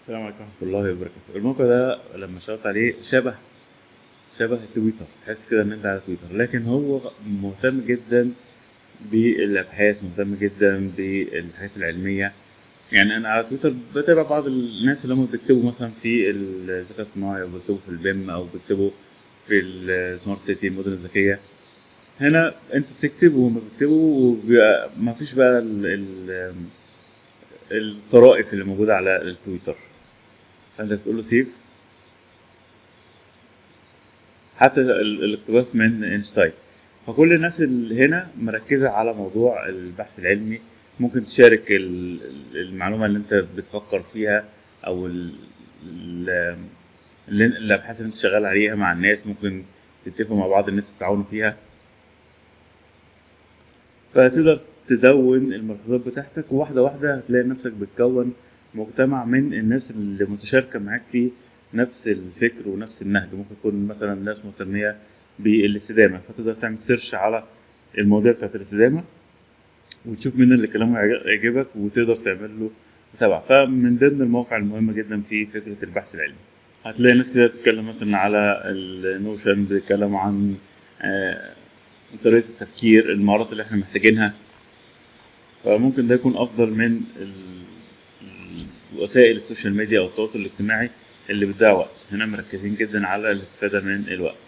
السلام عليكم ورحمة الله وبركاته الموقع ده لما اشتغلت عليه شبه شبه تويتر تحس كده ان انت على تويتر لكن هو مهتم جدا بالابحاث مهتم جدا بالحاجات العلمية يعني انا على تويتر بتابع بعض الناس اللي هم بيكتبوا مثلا في الذكاء الصناعي او بيكتبوا في البيم او بيكتبوا في السمارت سيتي المدن الذكية هنا انت بتكتب وهم بيكتبوا وبيبقى ما فيش بقى ال ال الطرائف اللي موجودة على التويتر فانت بتقول له سيف حتى ال- الاقتباس من اينشتاين فكل الناس اللي هنا مركزة على موضوع البحث العلمي ممكن تشارك ال- المعلومة اللي انت بتفكر فيها او ال- ال- اللي- الابحاث اللي انت شغال عليها مع الناس ممكن تتفقوا مع بعض ان انتوا تتعاونوا فيها فتقدر تدون الملحوظات بتاعتك وواحدة واحدة هتلاقي نفسك بتكون مجتمع من الناس اللي متشاركة معاك في نفس الفكر ونفس النهج ممكن يكون مثلا ناس مهتمية بالاستدامة فتقدر تعمل سيرش على المواضيع بتاعت الاستدامة وتشوف مين اللي كلامه يعج- يعجبك وتقدر تعمل له متابعة فمن ضمن المواقع المهمة جدا في فكرة البحث العلمي هتلاقي ناس كده بتتكلم مثلا على النوشن بيتكلموا عن آه، طريقة التفكير المهارات اللي احنا محتاجينها فممكن ده يكون أفضل من ال- ال- وسائل السوشيال ميديا أو التواصل الاجتماعي اللي بتضيع وقت هنا مركزين جدا على الاستفادة من الوقت